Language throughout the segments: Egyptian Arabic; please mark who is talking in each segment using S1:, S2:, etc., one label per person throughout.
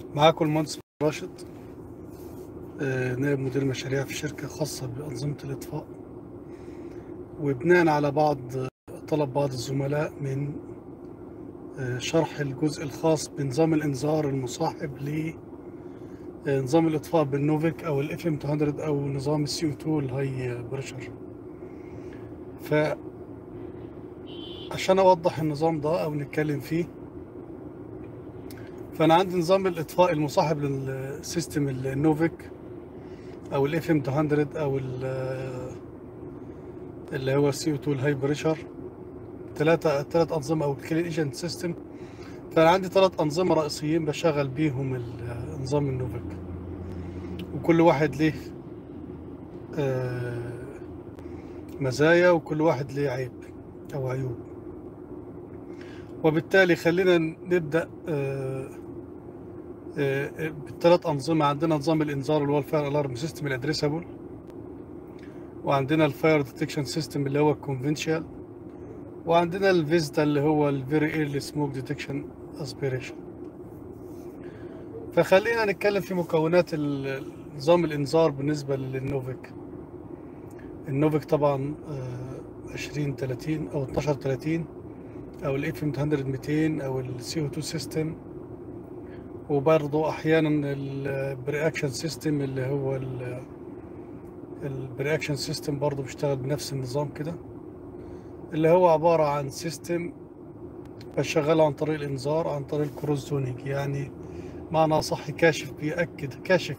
S1: معاكم المهندس راشد آه، نائب مدير مشاريع في شركة خاصة بأنظمة الإطفاء وبناء على بعض طلب بعض الزملاء من آه، شرح الجزء الخاص بنظام الإنذار المصاحب لنظام الإطفاء بالنوفيك أو الاف ام 200 أو نظام السي او 2 الهاي بريشر ف عشان أوضح النظام ده أو نتكلم فيه فانا عندي نظام الاطفاء المصاحب للسيستم النوفيك او الاف ام 200 او ال- اللي هو السي او 2 الهاي بريشر ثلاثة ثلاث انظمه او الكلين ايجنت سيستم فانا عندي ثلاث انظمه رئيسيين بشغل بيهم ال- نظام النوفيك وكل واحد ليه آه، مزايا وكل واحد ليه عيب او عيوب وبالتالي خلينا نبدا آه، آه، بالثلاث أنظمة عندنا نظام الإنذار اللي هو الفاير ألارم سيستم الأدريسابل وعندنا الفاير ديتكشن سيستم اللي هو الكونفنشال وعندنا الفيزتا اللي هو الفيري ايرلي سموك ديتكشن اسبيريشن فخلينا نتكلم في مكونات ال- نظام الإنذار بالنسبة للنوفيك النوفيك طبعا آه، 20 30 أو 12 30 أو الاف 200 200 أو السي او 2 سيستم وبرضه احيانا البرياكشن سيستم اللي هو البرياكشن سيستم برضه بيشتغل بنفس النظام كده اللي هو عبارة عن سيستم بشغله عن طريق الانذار عن طريق الكروز زونينج يعني معنى صح كاشف بيأكد كاشف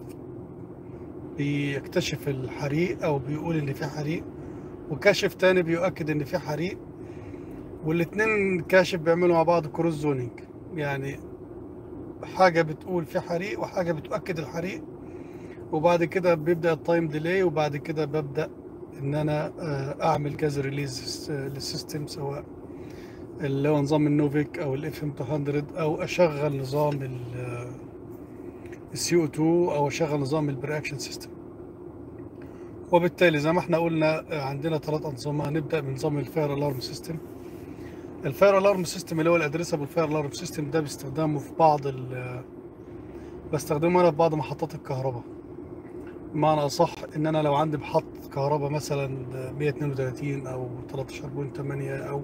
S1: بيكتشف الحريق او بيقول ان في حريق وكاشف تاني بيؤكد ان في حريق والاتنين كاشف بيعملوا مع بعض كروز زونينج يعني حاجة بتقول في حريق وحاجة بتؤكد الحريق وبعد كده بيبدأ التايم ديلي وبعد كده ببدأ ان انا آه، اعمل جاز ريليز للسيستم سواء اللي هو نظام النوفيك او الاف ام 200 او اشغل نظام السي او 2 او اشغل نظام البرياكشن سيستم وبالتالي زي ما احنا قلنا آه، عندنا ثلاث انظمه هنبدا بنظام الفاير الارم سيستم الفاير الارم سيستم اللي هو الادريسابل فاير الارم سيستم ده باستخدامه في بعض ال بستخدمه انا في بعض محطات الكهرباء بمعنى اصح ان انا لو عندي محطة كهرباء مثلا 132 او 13.8 او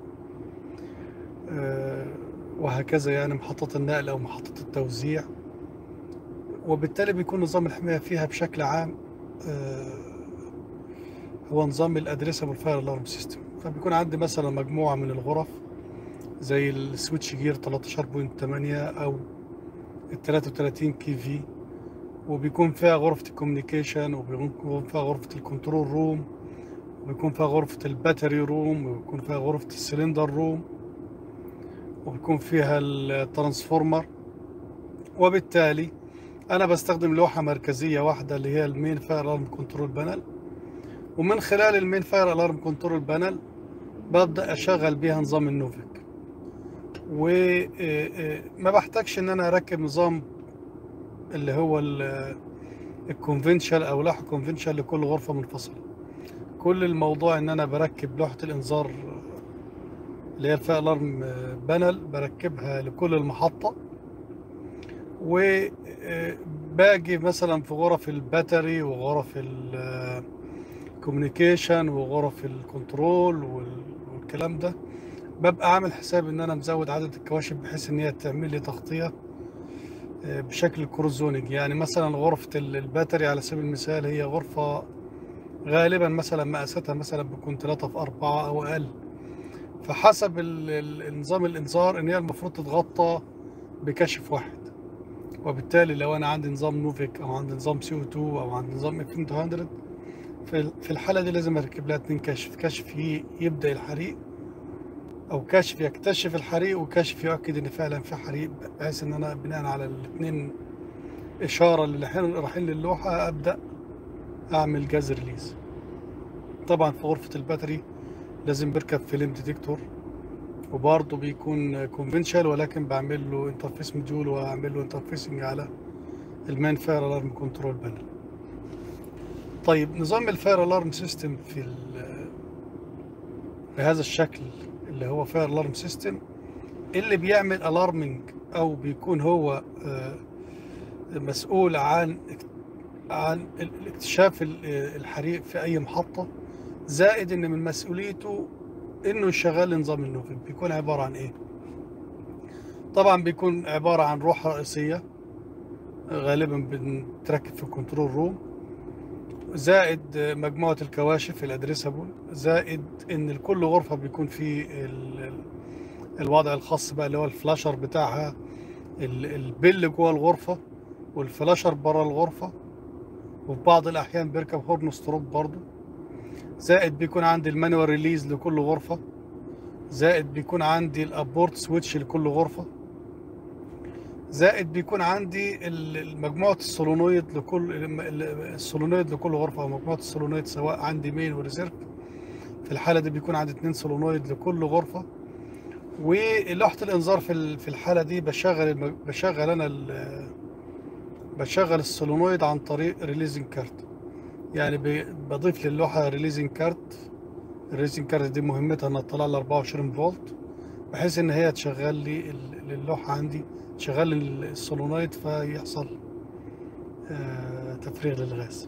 S1: آه، وهكذا يعني محطة النقل او محطة التوزيع وبالتالي بيكون نظام الحماية فيها بشكل عام آه، هو نظام الادريسابل فاير الارم سيستم فبيكون عندي مثلا مجموعة من الغرف زي السويتش جير 13.8 او ال 33 كي في وبيكون فيها غرفة الكوميونيكيشن وبيكون فيها غرفة الكنترول روم وبيكون فيها غرفة الباتري روم وبيكون فيها غرفة السلندر روم وبيكون فيها الترانسفورمر وبالتالي أنا بستخدم لوحة مركزية واحدة اللي هي المين فاير ألارم كنترول بانل ومن خلال المين فاير ألارم كنترول بانل ببدأ أشغل بيها نظام النوفيك وما بحتاجش إن أنا أركب نظام اللي هو الكونفنشال او لوحه كونفنشال لكل غرفه منفصله كل الموضوع ان انا بركب لوحه الانذار اللي هي الفاير الارم بانل بركبها لكل المحطه وباجي مثلا في غرف الباتري وغرف الكوميونيكيشن وغرف الكنترول وال- والكلام ده ببقى عامل حساب ان انا مزود عدد الكواشف بحيث ان هي تعمل لي تغطيه بشكل كروز زونينج يعني مثلا غرفة ال- الباتري على سبيل المثال هي غرفة غالبا مثلا مقاساتها مثلا بتكون 3 في 4 أو أقل فحسب ال- ال- النظام الإنذار إن هي المفروض تتغطى بكشف واحد وبالتالي لو أنا عندي نظام نوفيك أو عندي نظام سي او 2 أو عندي نظام اف 200 في في الحالة دي لازم أركب لها اتنين كشف كشف ي- يبدأ الحريق او كشف يكتشف الحريق وكشف يؤكد ان فعلا في حريق بحيث ان انا بناء على الاثنين اشاره اللي رايحين رايحين للوحه ابدا اعمل جاز ريليز طبعا في غرفه الباتري لازم بركب فيلم ديتكتور وبرضه بيكون كونفنشال ولكن بعمل له انترفيس موديول واعمل له انترفيسنج على المان فاير الارم كنترول بانل طيب نظام الفاير الارم سيستم في ال- بهذا الشكل اللي هو فاير الارم سيستم اللي بيعمل الارمنج او بيكون هو آه، مسؤول عن عن الاكتشاف ال- الحريق في اي محطة زائد ان من مسؤوليته انه يشغل نظام النوفل بيكون عبارة عن ايه طبعا بيكون عبارة عن روحة رئيسية غالبا بنتركب في الكنترول روم زائد مجموعة الكواشف الادريسابل زائد ان لكل غرفة بيكون في ال- ال- الوضع الخاص بقى اللي هو الفلاشر بتاعها ال- البل جوه الغرفة والفلاشر بره الغرفة وفي بعض الأحيان بيركب هورن ستروب برضه زائد بيكون عندي المانوال ريليز لكل غرفة زائد بيكون عندي الابورت سويتش لكل غرفة زائد بيكون عندي ال- ال- مجموعة السولونويد لكل ال- ال- السولونويد لكل غرفة أو مجموعة السولونويد سواء عندي مين وريزيرف في الحالة دي بيكون عندي اتنين سولونويد لكل غرفة ولوحة الإنذار في ال- في الحالة دي بشغل الم- بشغل أنا ال- بشغل السولونويد عن طريق ريليزنج كارت يعني ب- بضيف للوحة ريليزنج كارت الريليزنج كارت دي مهمتها انها تطلع لي 24 فولت بحيث ان هي تشغل لي ال- اللوحة عندي تشغل لي السولونويد فيحصل آه، تفريغ للغاز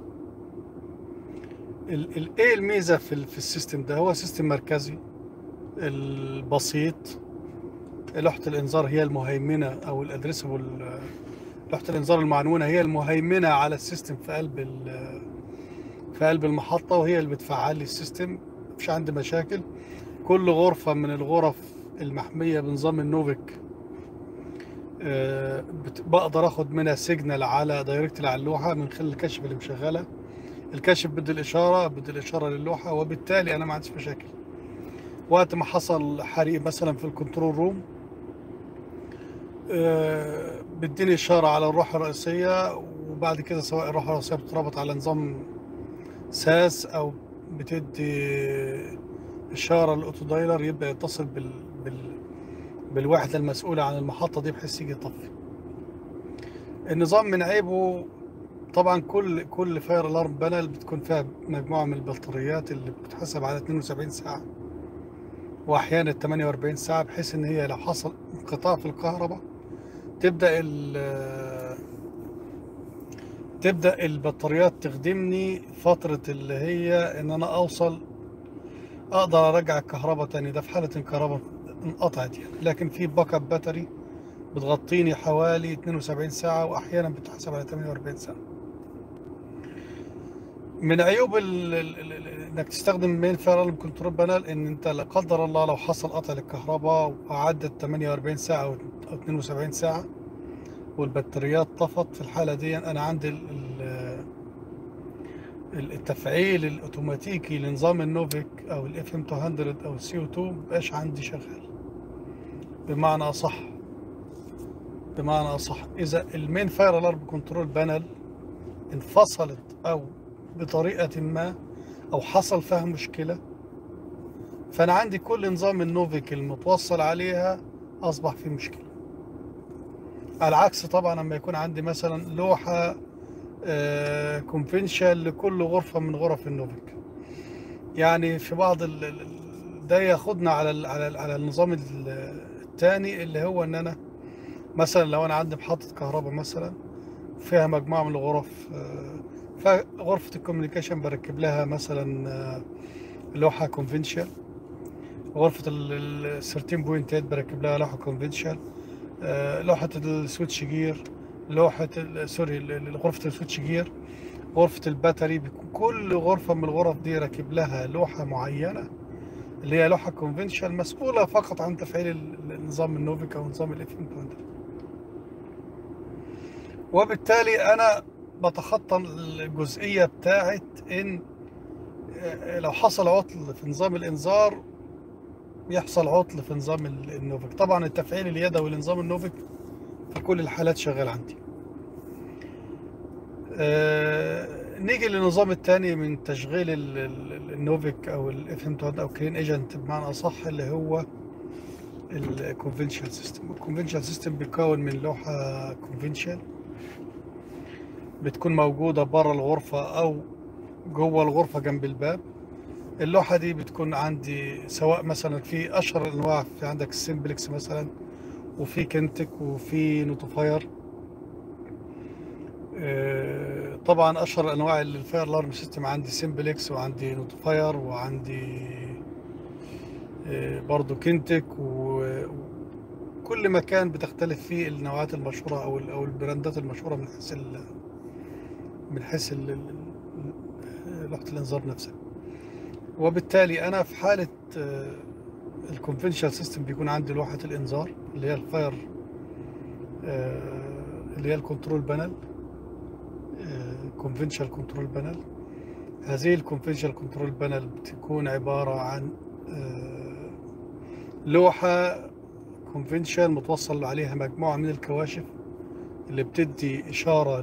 S1: ال- ال- ايه الميزة في ال- في السيستم ده هو سيستم مركزي البسيط لوحة الانذار هي المهيمنة او الادريسبل لوحة الانذار المعنونة هي المهيمنة على السيستم في قلب ال- في قلب المحطة وهي اللي بتفعل لي السيستم مفيش عندي مشاكل كل غرفة من الغرف المحمية بنظام النوفيك آه، بت- بقدر اخد منها سيجنال على دايركت على اللوحة من خلال الكشف اللي مشغلة الكشف بدي الإشارة بدي الإشارة للوحة وبالتالي أنا ما عنديش مشاكل وقت ما حصل حريق مثلا في الكنترول روم آه، بديني إشارة على الروحة الرئيسية وبعد كده سواء الروحة الرئيسية بتربط على نظام ساس أو بتدي إشارة للأوتو دايلر يبدأ يتصل بال... بال... بالوحدة المسؤولة عن المحطة دي بحيث يجي يطفي النظام من عيبه طبعا كل كل فاير الارم بانل بتكون فيها مجموعة من البطاريات اللي بتتحسب على 72 ساعة واحيانا 48 ساعة بحيث ان هي لو حصل انقطاع في الكهرباء تبدأ ال تبدأ البطاريات تخدمني فترة اللي هي ان انا اوصل اقدر ارجع الكهرباء تاني ده في حالة ان الكهرباء انقطعت يعني لكن في باك اب باتري بتغطيني حوالي 72 ساعة واحيانا بتحسب على 48 ساعة من عيوب ال- ال- ال- ال- انك تستخدم مين فاير كنترول بانل ان انت لا قدر الله لو حصل قطع للكهرباء وعدت 48 ساعة او أو 72 ساعة والبطاريات طفت في الحالة دي انا عندي ال- ال- ال- التفعيل الاوتوماتيكي لنظام النوفيك او الاف ام 200 او السي او 2 مبقاش عندي شغال بمعنى اصح بمعنى اصح اذا المين فاير الارم كنترول بانل انفصلت او بطريقة ما او حصل فيها مشكلة فانا عندي كل نظام النوفيك المتوصل عليها اصبح فيه مشكلة على العكس طبعا لما يكون عندي مثلا لوحة كونفنشال لكل غرفة من غرف النوفيك يعني في بعض ال- ال- ال- ده ياخدنا على ال على ال على النظام ال- التاني اللي هو ان انا مثلا لو انا عندي محطة كهرباء مثلا فيها مجموعة من الغرف آه، فغرفة الكوميونيكيشن بركب لها مثلا آه، لوحة كونفنشال غرفة ال 13.8 بركب لها لوحة كونفنشال لوحة السويتش جير لوحة ال- سوري ال- ال- غرفة السويتش جير غرفة الباتري بيكون كل غرفة من الغرف دي راكب لها لوحة معينة اللي هي لوحة كونفنشال مسؤولة فقط عن تفعيل ال- النظام النوفيك أو نظام الاف ام 200 وبالتالي أنا بتخطى الجزئية بتاعت إن آه، لو حصل عطل في نظام الإنذار يحصل عطل في نظام ال- النوفيك طبعا التفعيل اليدوي لنظام النوفيك في كل الحالات شغال عندي آه، نيجي للنظام الثاني من تشغيل ال- ال- النوفيك او الاف ام او كلين ايجنت بمعنى اصح اللي هو الكونفنشال سيستم الكونفنشال سيستم بيتكون من لوحه كونفنشال بتكون موجوده بره الغرفه او جوه الغرفه جنب الباب اللوحه دي بتكون عندي سواء مثلا في اشهر الانواع في عندك السمبلكس مثلا وفي كنتك وفي نوتيفاير آه، طبعا اشهر انواع الفاير الارم سيستم عندي سمبلكس وعندي نوتيفاير وعندي آه، برضو كينتك و- وكل مكان بتختلف فيه النوعات المشهوره او ال- او البراندات المشهوره من حيث ال- من حيث ال- ال- لوحه الانذار نفسها وبالتالي انا في حاله الكونفنشال سيستم بيكون عندي لوحه الانذار اللي هي الفاير آه، اللي هي الكنترول بانل كونفنشال كنترول بانل هذه الكونفنشال كنترول بانل بتكون عبارة عن آه، لوحة كونفنشال متوصل عليها مجموعة من الكواشف اللي بتدي إشارة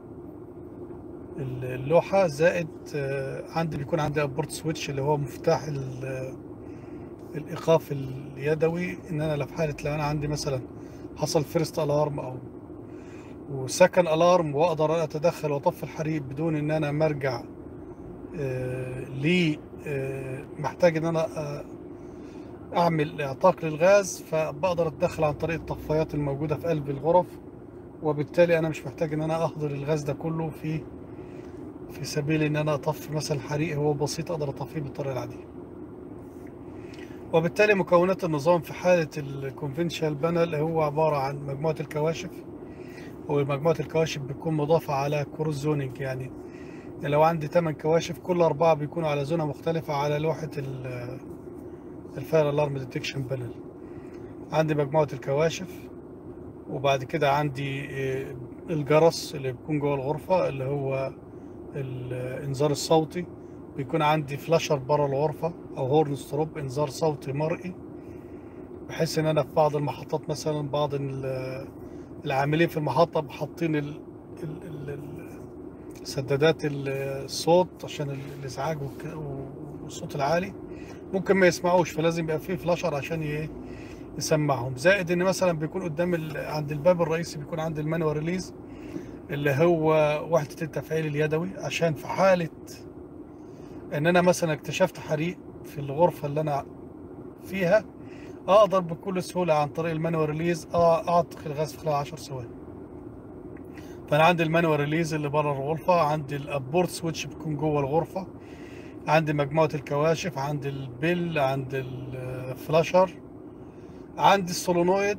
S1: للوحة زائد آه، عندي بيكون عندي ابورت سويتش اللي هو مفتاح ال- الإيقاف اليدوي إن أنا لو في حالة لو أنا عندي مثلا حصل فيرست ألارم أو وسكن ألارم وأقدر أتدخل وأطفي الحريق بدون إن أنا مرجع آه، لي آه، محتاج ان انا آه، اعمل اعطاق للغاز فبقدر اتدخل عن طريق الطفايات الموجوده في قلب الغرف وبالتالي انا مش محتاج ان انا احضر الغاز ده كله في في سبيل ان انا اطفي مثلا حريق هو بسيط اقدر اطفيه بالطريقه العاديه وبالتالي مكونات النظام في حاله الكونفنشال بانل هو عباره عن مجموعه الكواشف ومجموعه الكواشف بتكون مضافه على كروز زونينج يعني لو عندي 8 كواشف كل أربعة بيكونوا على زونة مختلفة على لوحة الفاير الارم ديتكشن بانل عندي مجموعة الكواشف وبعد كده عندي آه، الجرس اللي بيكون جوه الغرفة اللي هو الإنذار الصوتي بيكون عندي فلاشر بره الغرفة أو هورن ستروب إنذار صوتي مرئي بحيث إن أنا في بعض المحطات مثلا بعض ال- العاملين في المحطة حاطين ال- ال- ال- ال- سدادات الصوت عشان ال- الازعاج والك- والصوت العالي ممكن ما يسمعوش فلازم يبقى فيه فلاشر عشان ي- يسمعهم زائد ان مثلا بيكون قدام ال... عند الباب الرئيسي بيكون عند المانوال ريليز اللي هو وحدة التفعيل اليدوي عشان في حالة ان انا مثلا اكتشفت حريق في الغرفة اللي انا فيها اقدر بكل سهولة عن طريق المانوال ريليز أ- اعطق الغاز في خلال 10 ثواني فانا عندي المانوال ريليز اللي بره الغرفه عندي الابورت سويتش بيكون جوه الغرفه عندي مجموعه الكواشف عندي البيل عندي الفلاشر عندي السولونويد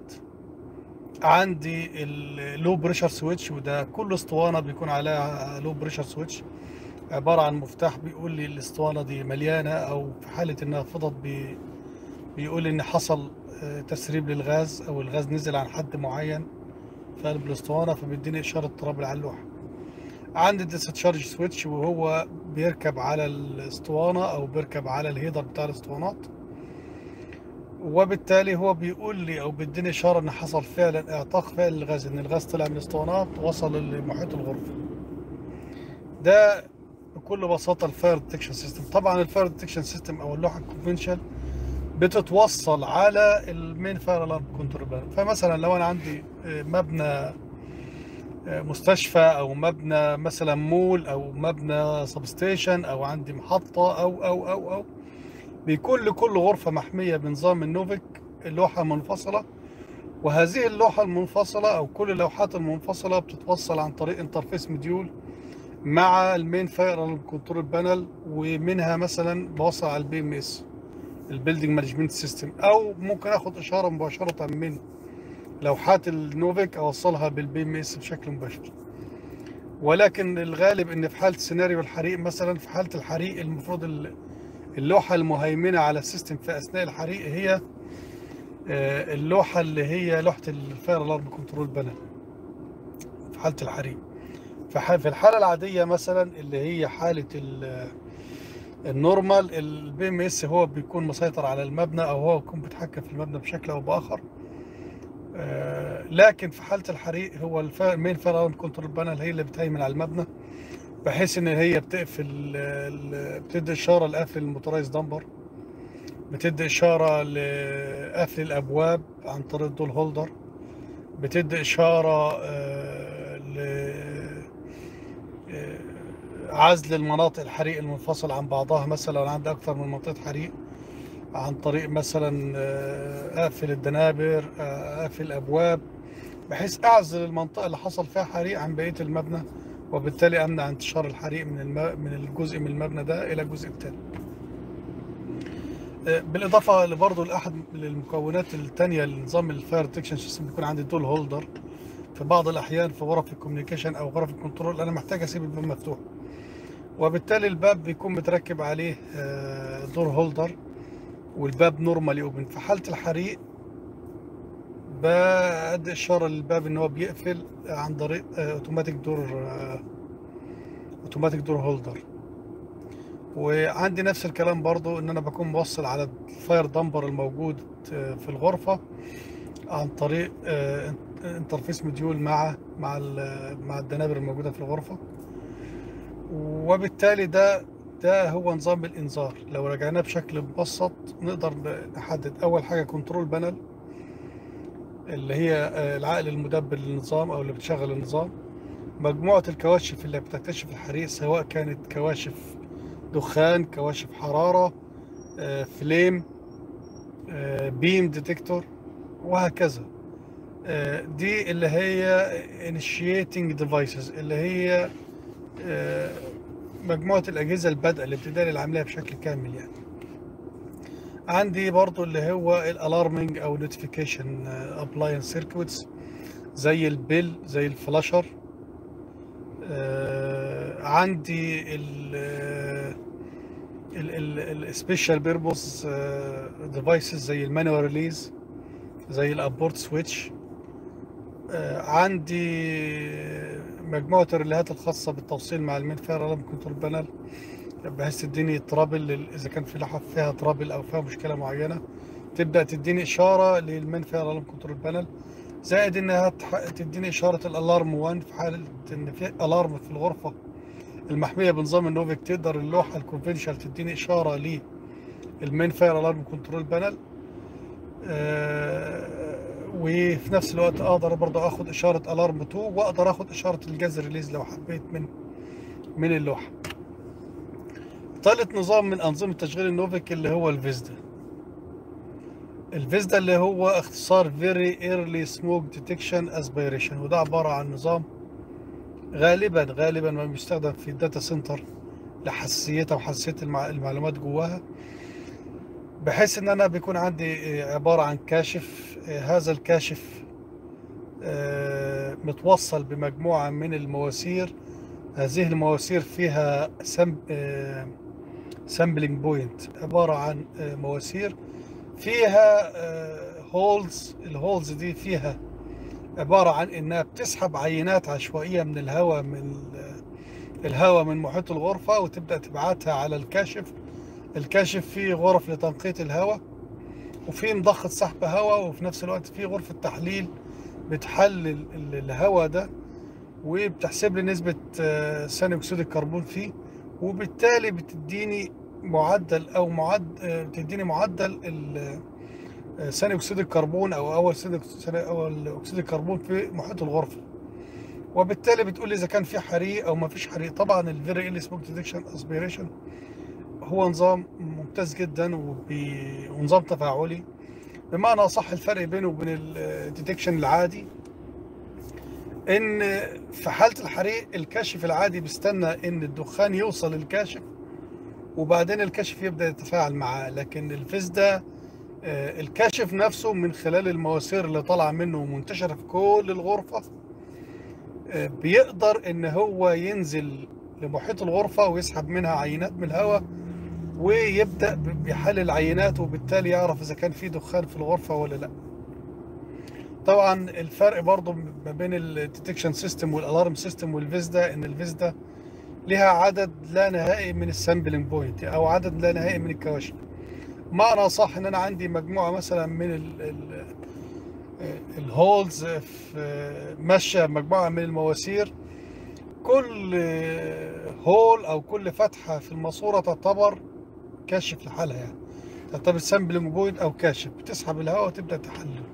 S1: عندي اللو بريشر سويتش وده كل اسطوانه بيكون عليها لو بريشر سويتش عباره عن مفتاح بيقول لي الاسطوانه دي مليانه او في حاله انها فضت بي بيقول لي ان حصل آه، تسريب للغاز او الغاز نزل عن حد معين في قلب الاسطوانه فبيديني اشاره ترابل على اللوحه عندي ديستشارج سويتش وهو بيركب على الاسطوانه او بيركب على الهيدر بتاع الاسطوانات وبالتالي هو بيقول لي او بيديني اشاره ان حصل فعلا اعطاق فعل الغاز ان الغاز طلع من الاسطوانات وصل لمحيط الغرفه ده بكل بساطه الفاير ديتكشن سيستم طبعا الفاير ديتكشن سيستم او اللوحه الكونفنشال بتتوصل على المين فاير الارم كنترول بانل فمثلا لو انا عندي آه، مبنى آه، مستشفى او مبنى مثلا مول او مبنى سبستيشن او عندي محطه او او او او بيكون لكل غرفه محميه بنظام النوفيك لوحه منفصله وهذه اللوحه المنفصله او كل اللوحات المنفصله بتتوصل عن طريق انترفيس مديول مع المين فاير الارم كنترول بانل ومنها مثلا بوصل على البي ام اس البيلدينج مانجمنت سيستم او ممكن اخد اشاره مباشره من لوحات النوفيك اوصلها بالبي ام اس بشكل مباشر ولكن الغالب ان في حاله سيناريو الحريق مثلا في حاله الحريق المفروض ال- اللوحه المهيمنه على السيستم في اثناء الحريق هي آه، اللوحه اللي هي لوحه الفاير الارم كنترول بانل في حاله الحريق فح- في الحاله العاديه مثلا اللي هي حاله ال- النورمال البي ام اس هو بيكون مسيطر على المبنى او هو بيكون بيتحكم في المبنى بشكل او باخر آه، لكن في حاله الحريق هو المين فاير الارم كنترول بانل هي اللي بتهيمن على المبنى بحيث ان هي بتقفل ال- بتدي اشاره لقفل الموتورايز دمبر بتدي اشاره لقفل الابواب عن طريق الدول هولدر بتدي اشاره آه، ل آه، عزل المناطق الحريق المنفصلة عن بعضها مثلا لو عندي أكثر من منطقة حريق عن طريق مثلا آه، أقفل الدنابر آه، أقفل الأبواب بحيث اعزل المنطقه اللي حصل فيها حريق عن بقيه المبنى وبالتالي امنع انتشار الحريق من الم... من الجزء من المبنى ده الى الجزء الثاني بالاضافه لبرضه لاحد المكونات الثانيه لنظام الفاير ديتكشن سيستم بيكون عندي دول هولدر في بعض الاحيان في غرف الكوميونيكيشن او غرف الكنترول انا محتاج اسيب الباب مفتوح وبالتالي الباب بيكون متركب عليه دور هولدر والباب نورمالي اوبن في حاله الحريق بدي اشاره للباب ان هو بيقفل عن طريق اوتوماتيك دور اوتوماتيك دور هولدر وعندي نفس الكلام برضو ان انا بكون موصل على الفاير دمبر الموجود في الغرفه عن طريق انترفيس مديول مع مع مع الدنابر الموجوده في الغرفه وبالتالي ده ده هو نظام الانذار لو رجعناه بشكل مبسط نقدر نحدد اول حاجه كنترول بانل اللي هي العقل المدبر للنظام او اللي بتشغل النظام مجموعه الكواشف اللي بتكتشف الحريق سواء كانت كواشف دخان كواشف حراره فليم بيم ديتكتور وهكذا دي اللي هي initiating devices اللي هي مجموعة الأجهزة البادئة اللي بتداري العملية بشكل كامل يعني عندي برضو اللي هو الالارمنج او نوتيفيكيشن ابلاينس سيركويتس زي البيل زي الفلاشر عندي ال السبيشال بيربوس ديفايسز زي المانوال ريليز زي الابورت سويتش عندي مجموعة الريليهات الخاصة بالتوصيل مع المين فاير الارم كنترول بانل بحيث تديني ترابل اذا كان في لوحة فيها ترابل او فيها مشكلة معينة تبدأ تديني اشارة للمين فاير الارم كنترول بانل زائد انها تديني اشارة الالارم 1 في حالة ان في الارم في الغرفة المحمية بنظام النوفيك تقدر اللوحة الكونفنشال تديني اشارة للمين فاير الارم كنترول بانل وفي نفس الوقت اقدر برضه اخد اشاره الارم 2 واقدر اخد اشاره الجاز ريليز لو حبيت من من اللوحه ثالث نظام من انظمه تشغيل النوفيك اللي هو الفيزدا الفيزدا اللي هو اختصار Very Early Smoke Detection Aspiration وده عباره عن نظام غالبا غالبا ما بيستخدم في الداتا سنتر لحساسيتها وحساسيه المعلومات جواها بحيث ان انا بيكون عندي عبارة عن كاشف هذا الكاشف متوصل بمجموعة من المواسير هذه المواسير فيها سامبلينج بوينت عبارة عن مواسير فيها هولز الهولز دي فيها عبارة عن انها بتسحب عينات عشوائية من الهواء من الهواء من محيط الغرفة وتبدأ تبعتها على الكاشف الكاشف فيه غرف لتنقية الهواء وفي مضخة سحب هواء وفي نفس الوقت في غرفة تحليل بتحلل الهواء ده وبتحسب لي نسبة ثاني أكسيد الكربون فيه وبالتالي بتديني معدل أو معد بتديني معدل ثاني أكسيد الكربون أو أول ثاني أول أكسيد الكربون في محيط الغرفة وبالتالي بتقول لي إذا كان في حريق أو ما فيش حريق طبعا الفيري إلي سموك ديتكشن اسبيريشن هو نظام ممتاز جدا وبي... ونظام تفاعلي بمعنى اصح الفرق بينه وبين الديتكشن العادي ان في حاله الحريق الكاشف العادي بيستنى ان الدخان يوصل للكاشف وبعدين الكاشف يبدا يتفاعل معاه لكن الفيز ده الكاشف نفسه من خلال المواسير اللي طالعه منه ومنتشره في كل الغرفه بيقدر ان هو ينزل لمحيط الغرفه ويسحب منها عينات من الهواء ويبدا بيحلل عينات وبالتالي يعرف اذا كان في دخان في الغرفه ولا لا طبعا الفرق برضو ما بين الديتكشن سيستم والالارم سيستم والفيزدا ان الفيزدا لها عدد لا نهائي من السامبلنج بوينت او عدد لا نهائي من الكواشف معنى صح ان انا عندي مجموعه مثلا من ال ال الهولز في ماشيه مجموعه من المواسير كل هول او كل فتحه في الماسوره تعتبر كاشف لحالها يعني تعتبر سامبلنج بوينت او كاشف بتسحب الهواء وتبدا تحلل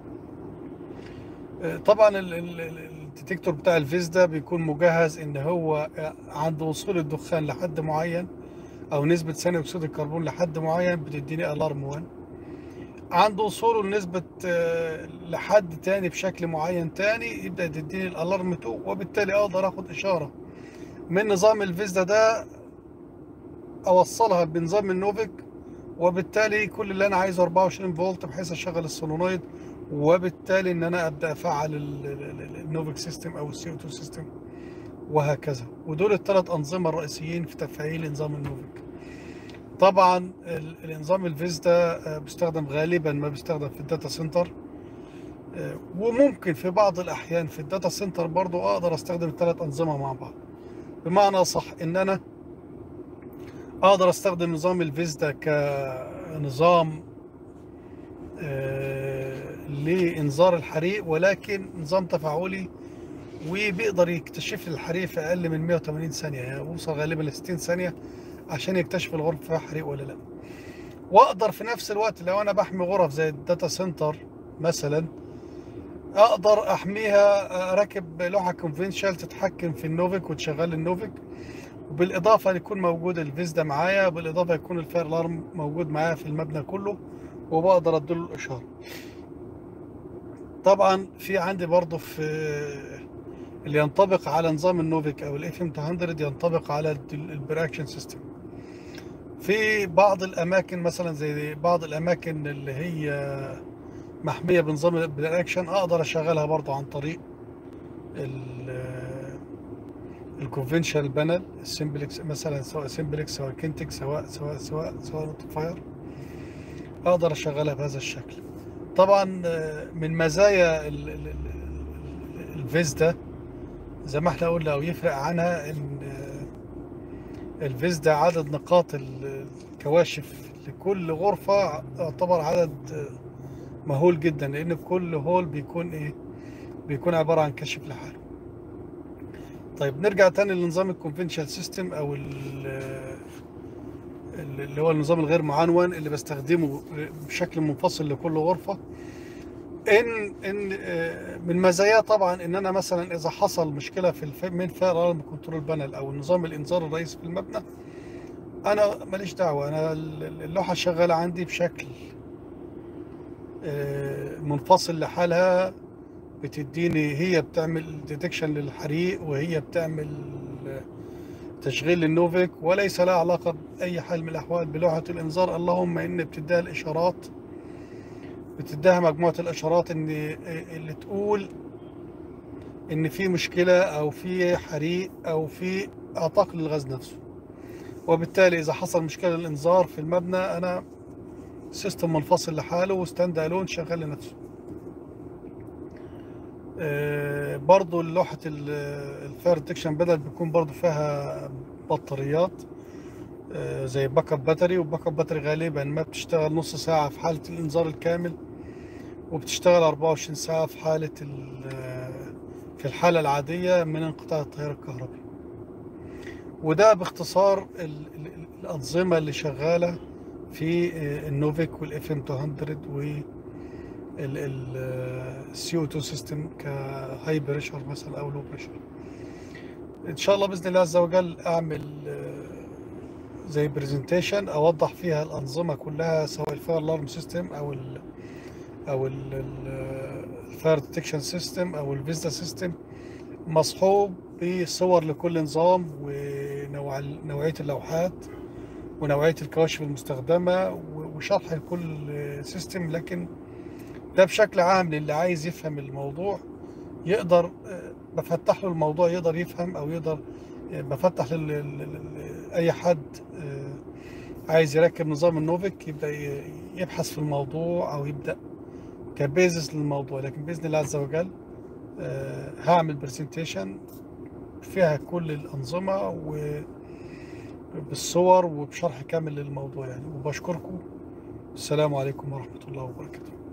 S1: طبعا الديتكتور بتاع الفيز ده بيكون مجهز ان هو عند وصول الدخان لحد معين او نسبة ثاني اكسيد الكربون لحد معين بتديني الارم 1 عند وصوله لنسبة آه، لحد تاني بشكل معين تاني يبدأ تديني الالارم 2 وبالتالي اقدر اخد اشارة من نظام الفيزدا ده اوصلها بنظام النوفيك وبالتالي كل اللي انا عايزه 24 فولت بحيث اشغل السولونويد وبالتالي ان انا ابدا افعل ال- ال- ال- النوفيك سيستم او السي او 2 سيستم وهكذا ودول الثلاث انظمه الرئيسيين في تفعيل نظام النوفيك طبعا ال- النظام الفيزدا آه، بيستخدم غالبا ما بيستخدم في الداتا سنتر آه، وممكن في بعض الاحيان في الداتا سنتر برضو اقدر استخدم الثلاث انظمه مع بعض بمعنى صح ان انا اقدر استخدم نظام الفيزدا كنظام آه، لانذار الحريق ولكن نظام تفاعلي وبيقدر يكتشف لي الحريق في اقل من 180 ثانيه يعني بوصل غالبا ل 60 ثانيه عشان يكتشف الغرفه فيها حريق ولا لا واقدر في نفس الوقت لو انا بحمي غرف زي الداتا سنتر مثلا اقدر احميها اركب لوحه كونفنشال تتحكم في النوفيك وتشغل النوفيك وبالاضافه يكون موجود الفيزدا معايا بالاضافه يكون الفاير الارم موجود معايا في المبنى كله وبقدر اديله الاشاره طبعا في عندي برضه في اللي ينطبق على نظام النوفيك او الاف ام 200 ينطبق على البراكشن سيستم في بعض الاماكن مثلا زي بعض الاماكن اللي هي محميه بنظام البراكشن اقدر اشغلها برضه عن طريق الكونفنشال بانل السمبلكس مثلا سواء سمبلكس سواء كنتك سواء سواء سواء سواء نوتيفاير اقدر اشغلها بهذا الشكل طبعا آه، من مزايا ال- ال- ال- الفيزدا زي ما احنا قلنا او يفرق عنها ان آه، الفيزدا عدد نقاط ال- الكواشف لكل غرفة يعتبر عدد آه، مهول جدا لان كل هول بيكون ايه بيكون عبارة عن كشف لحاله طيب نرجع تاني لنظام الكونفنشال سيستم او ال- اللي هو النظام الغير معنون اللي بستخدمه بشكل منفصل لكل غرفة ان ان آه، من مزاياه طبعا ان انا مثلا اذا حصل مشكله في الف... من فاير الارم كنترول بانل او نظام الانذار الرئيسي في المبنى انا ماليش دعوه انا ال- اللوحه شغاله عندي بشكل آه، منفصل لحالها بتديني هي بتعمل ديتكشن للحريق وهي بتعمل آه، تشغيل للنوفيك وليس لها علاقه باي حال من الاحوال بلوحه الانذار اللهم ان بتديها الاشارات بتديها مجموعة الإشارات إن اللي تقول إن في مشكلة أو في حريق أو في إعطاق للغاز نفسه وبالتالي إذا حصل مشكلة للإنذار في المبنى أنا سيستم منفصل لحاله وستاند ألون شغال لنفسه آه، برضو لوحة الفاير ديتكشن بدل بيكون برضو فيها بطاريات آه، زي باك اب باتري والباك اب باتري غالبا ما بتشتغل نص ساعة في حالة الإنذار الكامل وبتشتغل 24 ساعة في حالة ال- في الحالة العادية من انقطاع التيار الكهربي وده باختصار ال- ال- الأنظمة اللي شغالة في النوفيك والاف ام 200 والسي او 2 سيستم كهاي بريشر مثلا او لو بريشر ان شاء الله باذن الله عز وجل اعمل آه، زي برزنتيشن اوضح فيها الانظمه كلها سواء الفاير الارم سيستم او ال او الفاير ديتكشن سيستم او الفيزدا سيستم مصحوب بصور لكل نظام ونوعيه اللوحات ونوعيه الكواشف المستخدمه و- وشرح لكل سيستم لكن ده بشكل عام للي عايز يفهم الموضوع يقدر آه، بفتح له الموضوع يقدر يفهم او يقدر آه، بفتح لل- لل- لل- اي حد آه، عايز يركب نظام النوفيك يبدا ي- يبحث في الموضوع او يبدا كبيزس للموضوع لكن باذن الله عز وجل آه، هعمل برزنتيشن فيها كل الانظمه وبالصور وبشرح كامل للموضوع يعني وبشكركم السلام عليكم ورحمه الله وبركاته